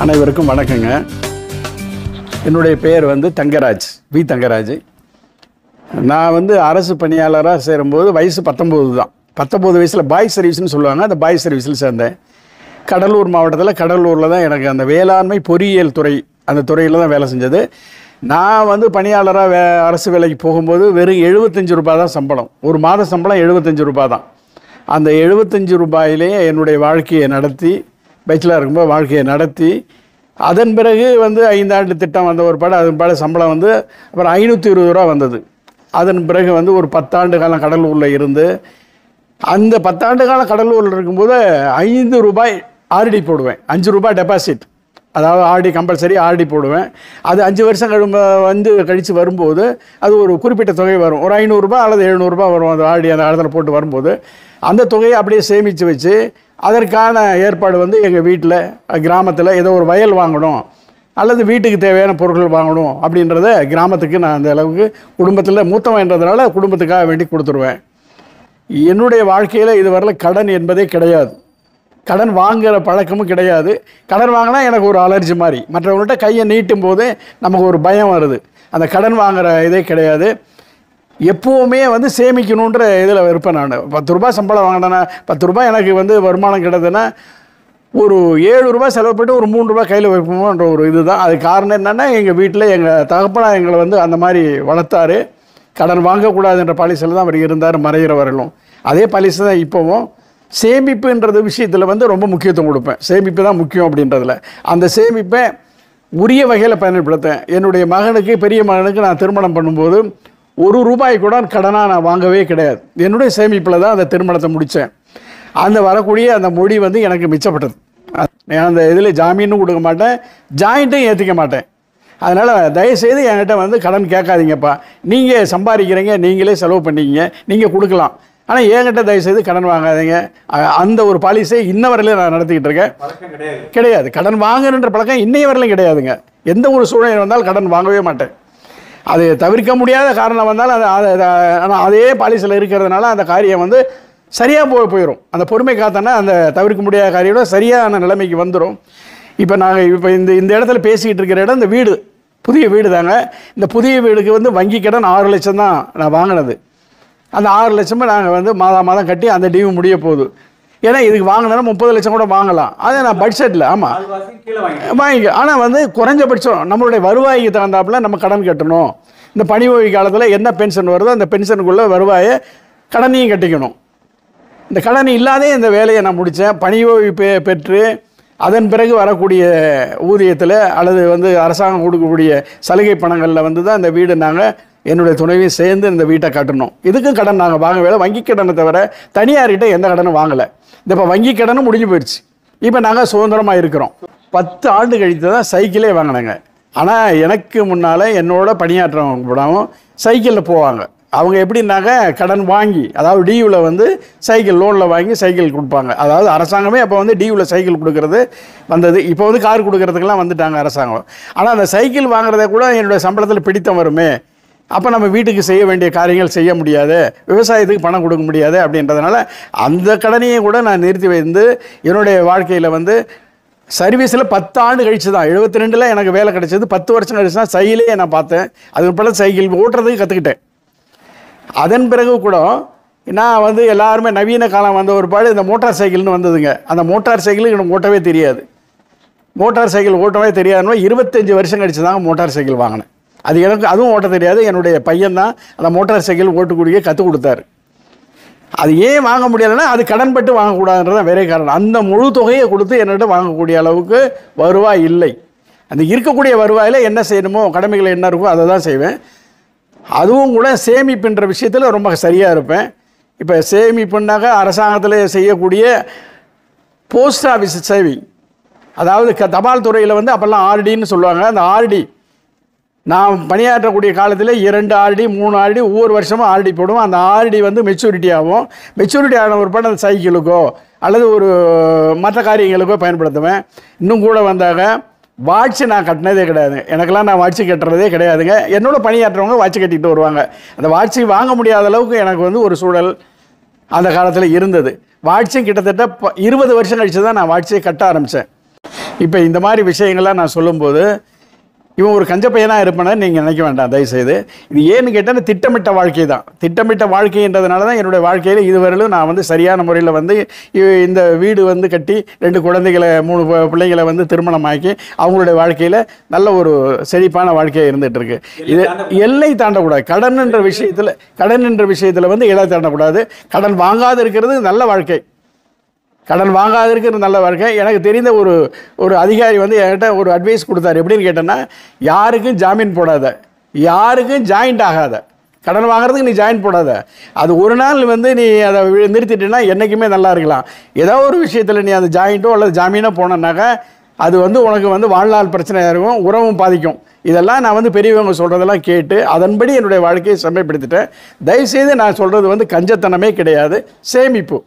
அனைவருக்கும் வணக்கங்க என்னுடைய பெயர் வந்து தங்கராஜ் வி தங்கராஜ் நான் வந்து அரசு பணியாளராக சேரும்போது வயசு பத்தொம்போது தான் பத்தொம்போது வயசில் பாய் சர்வீஸ்னு சொல்லுவாங்க அந்த பாய் சர்வீஸில் சேர்ந்தேன் கடலூர் மாவட்டத்தில் கடலூரில் தான் எனக்கு அந்த வேளாண்மை பொறியியல் துறை அந்த துறையில் தான் வேலை செஞ்சது நான் வந்து பணியாளராக வே அரசு வேலைக்கு போகும்போது வெறும் எழுபத்தஞ்சு ரூபாய் தான் சம்பளம் ஒரு மாத சம்பளம் எழுபத்தஞ்சு ரூபாய் தான் அந்த எழுபத்தஞ்சு ரூபாயிலே என்னுடைய வாழ்க்கையை நடத்தி பேச்சுலர் இருக்கும்போது வாழ்க்கையை நடத்தி அதன் பிறகு வந்து ஐந்தாண்டு திட்டம் வந்த ஒரு பாடு அதன் பாடு சம்பளம் வந்து அப்புறம் ஐநூற்றி இருபது ரூபா வந்தது அதன் பிறகு வந்து ஒரு பத்தாண்டு காலம் கடலூரில் இருந்து அந்த பத்தாண்டு காலம் கடலூரில் இருக்கும்போது ஐந்து ரூபாய் ஆர்டி போடுவேன் அஞ்சு ரூபாய் டெபாசிட் அதாவது ஆர்டி கம்பல்சரி ஆர்டி போடுவேன் அது அஞ்சு வருஷம் கழும்ப வந்து கழித்து வரும்போது அது ஒரு குறிப்பிட்ட தொகை வரும் ஒரு ஐநூறுரூபா அல்லது எழுநூறுபா வரும் அந்த ஆர்டி அந்த இடத்துல போட்டு வரும்போது அந்த தொகையை அப்படியே சேமித்து வச்சு அதற்கான ஏற்பாடு வந்து எங்கள் வீட்டில் கிராமத்தில் ஏதோ ஒரு வயல் வாங்கணும் அல்லது வீட்டுக்கு தேவையான பொருட்கள் வாங்கணும் அப்படின்றத கிராமத்துக்கு நான் அந்த அளவுக்கு குடும்பத்தில் மூத்தவன்றதுனால குடும்பத்துக்காக வேண்டி கொடுத்துருவேன் என்னுடைய வாழ்க்கையில் இதுவரையில் கடன் என்பதே கிடையாது கடன் வாங்குற பழக்கமும் கிடையாது கடன் வாங்கினா எனக்கு ஒரு அலர்ஜி மாதிரி மற்றவங்கள்ட்ட கையை நீட்டும் போது நமக்கு ஒரு பயம் வருது அந்த கடன் வாங்குற இதே கிடையாது எப்போவுமே வந்து சேமிக்கணுன்ற இதில் இருப்பேன் நான் பத்து ரூபாய் சம்பளம் வாங்கினேன்னா பத்து ரூபாய் எனக்கு வந்து வருமானம் கிடையாதுன்னா ஒரு ஏழு ரூபாய் செலவு பண்ணிட்டு ஒரு மூணு ரூபாய் கையில் வைப்போமோன்ற ஒரு இதுதான் அது காரணம் என்னென்னா எங்கள் வீட்டில் எங்கள் தகப்பனா எங்களை வந்து அந்த மாதிரி வளர்த்தாரு கடன் வாங்கக்கூடாதுன்ற பாலிசியில் தான் அவர் இருந்தார் மறைகிற வரலும் அதே பாலிசி தான் இப்போவும் சேமிப்புன்றது விஷயத்தில் வந்து ரொம்ப முக்கியத்துவம் கொடுப்பேன் சேமிப்பு தான் முக்கியம் அப்படின்றதுல அந்த சேமிப்பை உரிய வகையில் பயன்படுத்தேன் என்னுடைய மகனுக்கு பெரிய மகனுக்கு நான் திருமணம் பண்ணும்போது ஒரு ரூபாய் கூட கடனாக நான் வாங்கவே கிடையாது என்னுடைய சேமிப்பில் தான் அந்த திருமணத்தை முடித்தேன் அந்த வரக்கூடிய அந்த மொழி வந்து எனக்கு மிச்சப்பட்டது நான் அந்த இதில் ஜாமீனும் கொடுக்க மாட்டேன் ஜாயிண்ட்டும் ஏற்றிக்க மாட்டேன் அதனால் தயவுசெய்து என்கிட்ட வந்து கடன் கேட்காதீங்கப்பா நீங்கள் சம்பாதிக்கிறீங்க நீங்களே செலவு பண்ணிக்கிங்க நீங்கள் கொடுக்கலாம் ஆனால் என்கிட்ட தயவுசெய்து கடன் வாங்காதீங்க அ- அந்த ஒரு பாலிசியை இன்ன வரையிலும் நான் நடத்திக்கிட்டு இருக்கேன் பழக்கம் கிடையாது கிடையாது கடன் வாங்கணுன்ற பழக்கம் இன்னைய வரையிலும் கிடையாதுங்க எந்த ஒரு சூழ்நிலை வந்தாலும் கடன் வாங்கவே மாட்டேன் அது தவிர்க்க முடியாத காரணம் வந்தாலும் அது அது- அது- ஆனால் அதே பாலிசியில் இருக்கிறதுனால அந்த காரியம் வந்து சரியாக போய் போயிடும் அந்த பொறுமை காத்தோன்னா அந்த தவிர்க்க முடியாத காரியம் சரியான நிலைமைக்கு வந்துடும் இப்போ நாங்கள் இப்போ இந்த இந்த இடத்துல பேசிக்கிட்டு இருக்கிற இடம் இந்த வீடு புதிய வீடு தாங்க இந்த புதிய வீடுக்கு வந்து வங்கி கடன் ஆறு லட்சம் தான் நான் வாங்கினது அந்த ஆறு லட்சமே நாங்கள் வந்து மாதம் மாதம் கட்டி அந்த டியூ முடிய போகுது ஏன்னா இதுக்கு வாங்கினா முப்பது லட்சம் கூட வாங்கலாம் அது நான் பட்ஜெட்டில் ஆமாம் கால்வாசி கீழே வாங்கி வாங்கிக்க ஆனால் வந்து குறைஞ்சபட்சம் நம்மளுடைய வருவாய்க்கு தகுந்தாப்புல நம்ம கடன் கட்டணும் இந்த பணி ஓய்வு காலத்தில் என்ன பென்ஷன் வருதோ அந்த பென்ஷனுக்குள்ளே வருவாயை கடனையும் கட்டிக்கணும் இந்த கடன் இல்லாதே இந்த வேலையை நான் முடித்தேன் பணி ஓய்வு பெ பெற்று அதன் பிறகு வரக்கூடிய ஊதியத்தில் அல்லது வந்து அரசாங்கம் கொடுக்கக்கூடிய சலுகை பணங்களில் வந்து தான் இந்த வீடு நாங்கள் என்னுடைய துணைவையும் சேர்ந்து இந்த வீட்டை கட்டணும் இதுக்கும் கடன் நாங்கள் வாங்க வேலை வங்கி கடனை தவிர தனியார்கிட்ட எந்த கடனும் வாங்கலை இந்த இப்போ வங்கி கடனும் முடிஞ்சு போயிடுச்சு இப்போ நாங்கள் சுதந்திரமாக இருக்கிறோம் பத்து ஆண்டு கழித்து தான் சைக்கிளே வாங்கினாங்க ஆனால் எனக்கு முன்னால் என்னோட பணியாற்றவங்க கூடவும் சைக்கிளில் போவாங்க அவங்க எப்படின்னாக்க கடன் வாங்கி அதாவது டியூவில் வந்து சைக்கிள் லோனில் வாங்கி சைக்கிள் கொடுப்பாங்க அதாவது அரசாங்கமே அப்போ வந்து டியூவில் சைக்கிள் கொடுக்கறது வந்தது இப்போ வந்து கார் கொடுக்கறதுக்கெல்லாம் வந்துட்டாங்க அரசாங்கம் ஆனால் அந்த சைக்கிள் வாங்குறத கூட என்னுடைய சம்பளத்தில் பிடித்தம் வருமே அப்போ நம்ம வீட்டுக்கு செய்ய வேண்டிய காரியங்கள் செய்ய முடியாது விவசாயத்துக்கு பணம் கொடுக்க முடியாது அப்படின்றதுனால அந்த கடனையும் கூட நான் நிறுத்தி வைந்து என்னுடைய வாழ்க்கையில் வந்து சர்வீஸில் பத்து ஆண்டு கழிச்சு தான் எழுபத்தி ரெண்டில் எனக்கு வேலை கிடைச்சது பத்து வருஷம் கழிச்சு தான் சைக்கிளே நான் பார்த்தேன் அது பிறகு சைக்கிள் ஓட்டுறதுக்கு கற்றுக்கிட்டேன் அதன் பிறகு கூட நான் வந்து எல்லாருமே நவீன காலம் வந்த ஒரு பாடு இந்த மோட்டார் சைக்கிள்னு வந்ததுங்க அந்த மோட்டார் சைக்கிள் எனக்கு ஓட்டவே தெரியாது மோட்டார் சைக்கிள் ஓட்டவே தெரியாதுன்னு இருபத்தஞ்சி வருஷம் கழிச்சு தாங்க மோட்டார் சைக்கிள் வாங்கினேன் அது எனக்கு அதுவும் ஓட்ட தெரியாது என்னுடைய பையன் தான் அந்த மோட்டார் சைக்கிள் ஓட்டுக்கூடிய கற்றுக் கொடுத்தாரு அது ஏன் வாங்க முடியலைன்னா அது கடன்பட்டு வாங்கக்கூடாதுன்றது தான் வேறே காரணம் அந்த முழு தொகையை கொடுத்து என்கிட்ட வாங்கக்கூடிய அளவுக்கு வருவாய் இல்லை அந்த இருக்கக்கூடிய வருவாயில் என்ன செய்யணுமோ கடமைகள் என்ன இருக்கோ அதை தான் செய்வேன் அதுவும் கூட சேமிப்புன்ற விஷயத்தில் ரொம்ப சரியாக இருப்பேன் இப்போ சேமிப்புன்னாக்கா அரசாங்கத்தில் செய்யக்கூடிய போஸ்ட் ஆஃபீஸ் சேவிங் அதாவது க தபால் துறையில் வந்து அப்போல்லாம் ஆர்டின்னு சொல்லுவாங்க அந்த ஆர்டி நான் பணியாற்றக்கூடிய காலத்தில் இரண்டு ஆர்டி மூணு ஆர்டி ஒவ்வொரு வருஷமும் ஆர்டி போடுவோம் அந்த ஆர்டி வந்து மெச்சூரிட்டி ஆகும் மெச்சூரிட்டி ஆன ஒரு படம் அந்த சைக்கிளுக்கோ அல்லது ஒரு மற்ற காரியங்களுக்கோ பயன்படுத்துவேன் இன்னும் கூட வந்தாங்க வாட்ச் நான் கட்டினதே கிடையாது எனக்கெல்லாம் நான் வாட்ச் கட்டுறதே கிடையாதுங்க என்னோட பணியாற்றவங்க வாட்ச் கட்டிட்டு வருவாங்க அந்த வாட்ச் வாங்க முடியாத அளவுக்கு எனக்கு வந்து ஒரு சூழல் அந்த காலத்தில் இருந்தது வாட்சும் கிட்டத்தட்ட ப- இருபது வருஷம் கழிச்சு தான் நான் வாட்சை கட்ட ஆரம்பித்தேன் இப்போ இந்த மாதிரி விஷயங்கள்லாம் நான் சொல்லும்போது இவன் ஒரு கஞ்ச பையனாக இருப்பானு நீங்கள் நினைக்க வேண்டாம் தயவுசெய்து இது ஏன்னு கேட்டால் திட்டமிட்ட வாழ்க்கை தான் திட்டமிட்ட வாழ்க்கைன்றதுனால தான் என்னுடைய வாழ்க்கையில் இதுவரையிலும் நான் வந்து சரியான முறையில் வந்து இ- இந்த வீடு வந்து கட்டி ரெண்டு குழந்தைகளை மூணு பு- பிள்ளைகளை வந்து திருமணமாக்கி அவங்களுடைய வாழ்க்கையில் நல்ல ஒரு செழிப்பான வாழ்க்கையாக இருந்துகிட்டு இருக்கு இது எல்லை தாண்டக்கூடாது கடன் என்ற விஷயத்தில் கடன் என்ற விஷயத்தில் வந்து எல்லை தாண்டக்கூடாது கடன் வாங்காது இருக்கிறது நல்ல வாழ்க்கை கடன் வாங்காது இருக்கிறது நல்ல வாழ்க்கை எனக்கு தெரிந்த ஒரு ஒரு அதிகாரி வந்து என்கிட்ட ஒரு அட்வைஸ் கொடுத்தாரு எப்படின்னு கேட்டேன்னா யாருக்கும் ஜாமீன் போடாத யாருக்கும் ஜாயிண்ட் ஆகாத கடன் வாங்குறதுக்கு நீ ஜாயின் போடாத அது ஒரு நாள் வந்து நீ அதை வி- நிறுத்திட்டேன்னா என்றைக்குமே நல்லா இருக்கலாம் ஏதோ ஒரு விஷயத்தில் நீ அந்த ஜாயிண்ட்டோ அல்லது ஜாமீனோ போனோன்னாக்கா அது வந்து உனக்கு வந்து வாழ்நாள் பிரச்சனையாக இருக்கும் உறவும் பாதிக்கும் இதெல்லாம் நான் வந்து பெரியவங்க சொல்கிறதெல்லாம் கேட்டு அதன்படி என்னுடைய வாழ்க்கையை செம்மைப்படுத்திட்டேன் தயவுசெய்து நான் சொல்கிறது வந்து கஞ்சத்தனமே கிடையாது சேமிப்பு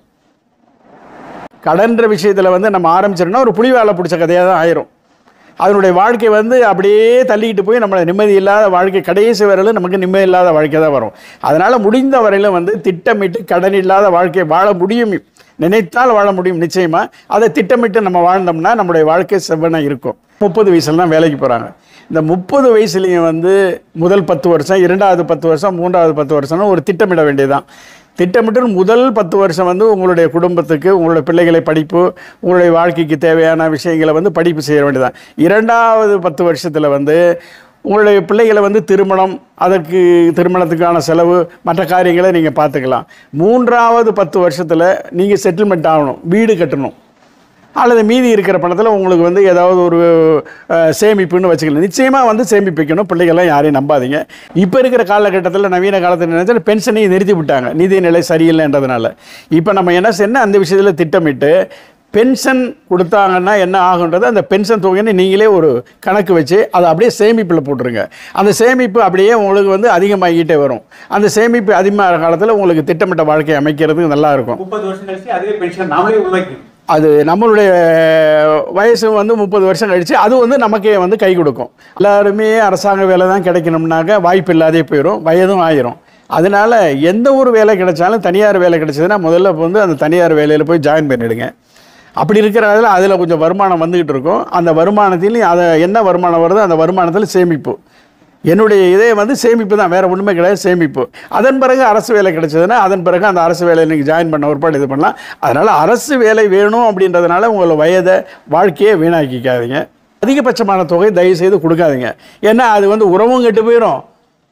கடன்ற விஷயத்தில் வந்து நம்ம ஆரம்பிச்சிட்டோம்னா ஒரு புலி வேலை பிடிச்ச கதையாக தான் ஆயிரும் அதனுடைய வாழ்க்கை வந்து அப்படியே தள்ளிக்கிட்டு போய் நம்மளை நிம்மதி இல்லாத வாழ்க்கை கடைசி வரையிலும் நமக்கு நிம்மதி இல்லாத வாழ்க்கை தான் வரும் அதனால் முடிந்த வரையிலும் வந்து திட்டமிட்டு கடன் இல்லாத வாழ்க்கை வாழ முடியும் நினைத்தால் வாழ முடியும் நிச்சயமாக அதை திட்டமிட்டு நம்ம வாழ்ந்தோம்னா நம்முடைய வாழ்க்கை செவ்வனை இருக்கும் முப்பது வயசுல தான் வேலைக்கு போகிறாங்க இந்த முப்பது வயசுலேயும் வந்து முதல் பத்து வருஷம் இரண்டாவது பத்து வருஷம் மூன்றாவது பத்து வருஷம்னு ஒரு திட்டமிட வேண்டியதுதான் திட்டமிட்டு முதல் பத்து வருஷம் வந்து உங்களுடைய குடும்பத்துக்கு உங்களுடைய பிள்ளைகளை படிப்பு உங்களுடைய வாழ்க்கைக்கு தேவையான விஷயங்களை வந்து படிப்பு செய்ய வேண்டியதான் இரண்டாவது பத்து வருஷத்தில் வந்து உங்களுடைய பிள்ளைகளை வந்து திருமணம் அதற்கு திருமணத்துக்கான செலவு மற்ற காரியங்களை நீங்கள் பார்த்துக்கலாம் மூன்றாவது பத்து வருஷத்தில் நீங்கள் செட்டில்மெண்ட் ஆகணும் வீடு கட்டணும் அல்லது மீதி இருக்கிற பணத்தில் உங்களுக்கு வந்து ஏதாவது ஒரு அஹ், சேமிப்புன்னு வச்சுக்கலாம் நிச்சயமாக வந்து சேமிப்பு வைக்கணும் பிள்ளைகள்லாம் யாரையும் நம்பாதீங்க இப்போ இருக்கிற காலகட்டத்தில் நவீன காலத்தில் நினைச்சால் பென்ஷனையும் நிறுத்தி விட்டாங்க நிதிநிலை சரியில்லைன்றதுனால இப்போ நம்ம என்ன செய்யணும் அந்த விஷயத்தில் திட்டமிட்டு பென்ஷன் கொடுத்தாங்கன்னா என்ன ஆகுன்றது அந்த பென்ஷன் தொகைன்னு நீங்களே ஒரு கணக்கு வச்சு அதை அப்படியே சேமிப்பில் போட்டுருங்க அந்த சேமிப்பு அப்படியே உங்களுக்கு வந்து அதிகமாகிக்கிட்டே வரும் அந்த சேமிப்பு அதிகமாக காலத்தில் உங்களுக்கு திட்டமிட்ட வாழ்க்கை அமைக்கிறதுக்கு நல்லா இருக்கும் முப்பது வருஷம் கழிச்சு அதுவே பென்ஷன் நாமளே உருவாக்கணும் அது நம்மளுடைய வயசு வந்து முப்பது வருஷம் கழிச்சு அது வந்து நமக்கே வந்து கை கொடுக்கும் எல்லாருமே அரசாங்க வேலை தான் கிடைக்கணும்னாக்க வாய்ப்பு இல்லாதே போயிடும் வயதும் ஆயிரும் அதனால எந்த ஒரு வேலை கிடைச்சாலும் தனியார் வேலை கிடைச்சதுன்னா முதல்ல வந்து அந்த தனியார் வேலையில் போய் ஜாயின் பண்ணிடுங்க அப்படி இருக்கிறதுல அதில் கொஞ்சம் வருமானம் வந்துக்கிட்டு இருக்கும் அந்த வருமானத்திலையும் அதை என்ன வருமானம் வருதோ அந்த வருமானத்தில் சேமிப்பு என்னுடைய இதே வந்து சேமிப்பு தான் வேறு ஒன்றுமே கிடையாது சேமிப்பு அதன் பிறகு அரசு வேலை கிடைச்சதுன்னா அதன் பிறகு அந்த அரசு வேலையில் நீங்கள் ஜாயின் பண்ண ஒருபாடு இது பண்ணலாம் அதனால் அரசு வேலை வேணும் அப்படின்றதுனால உங்களை வயதை வாழ்க்கையை வீணாக்கிக்காதீங்க அதிகபட்சமான தொகை தயவுசெய்து கொடுக்காதீங்க ஏன்னா அது வந்து உறவும் கெட்டு போயிடும்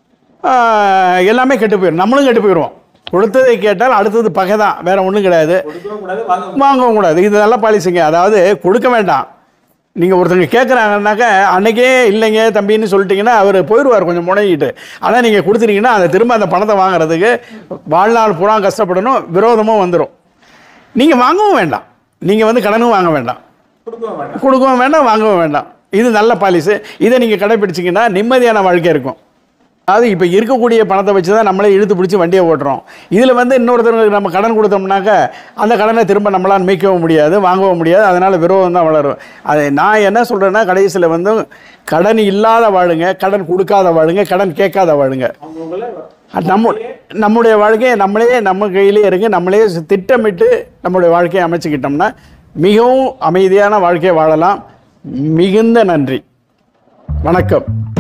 ஆஹ், எல்லாமே கெட்டு போயிடும் நம்மளும் கெட்டு போயிடுவோம் கொடுத்ததை கேட்டால் அடுத்தது பகை தான் வேறு ஒன்றும் கிடையாது கொடுக்கவும் கூடாது வாங்க வாங்கவும் கூடாது இது நல்ல பாலிசிங்க அதாவது கொடுக்க வேண்டாம் நீங்கள் ஒருத்தங்க கேட்குறாங்கன்னாக்க அன்னைக்கே இல்லைங்க தம்பின்னு சொல்லிட்டீங்கன்னா அவர் போயிடுவார் கொஞ்சம் முனைகிட்டு ஆனால் நீங்கள் கொடுத்துட்டீங்கன்னா அந்த திரும்ப அந்த பணத்தை வாங்குறதுக்கு வாழ்நாள் பூரா கஷ்டப்படணும் விரோதமும் வந்துடும் நீங்கள் வாங்கவும் வேண்டாம் நீங்கள் வந்து கடனும் வாங்க வேண்டாம் கொடுக்கவும் வேண்டாம் கொடுக்கவும் வேண்டாம் வாங்கவும் வேண்டாம் இது நல்ல பாலிசி இதை நீங்கள் கடைப்பிடிச்சிங்கன்னா நிம்மதியான வாழ்க்கை இருக்கும் அதாவது இப்போ இருக்கக்கூடிய பணத்தை வச்சு தான் நம்மளே இழுத்து பிடிச்சி வண்டியை ஓட்டுறோம் இதில் வந்து இன்னொருத்தருக்கு நம்ம கடன் கொடுத்தோம்னாக்க அந்த கடனை திரும்ப நம்மளால் மீட்கவும் முடியாது வாங்கவும் முடியாது அதனால் விரோதம் தான் வளரும் அதை நான் என்ன சொல்கிறேன்னா கடைசியில் வந்து கடன் இல்லாத வாழுங்க கடன் கொடுக்காத வாழுங்க கடன் கேட்காத வாழுங்க அவங்க உங்களை அது நம்ம நம்முடைய வாழ்க்கையை நம்மளே நம்ம கையிலே இருக்கு நம்மளே திட்டமிட்டு நம்முடைய வாழ்க்கையை அமைச்சுக்கிட்டோம்னா மிகவும் அமைதியான வாழ்க்கையை வாழலாம் மிகுந்த நன்றி வணக்கம்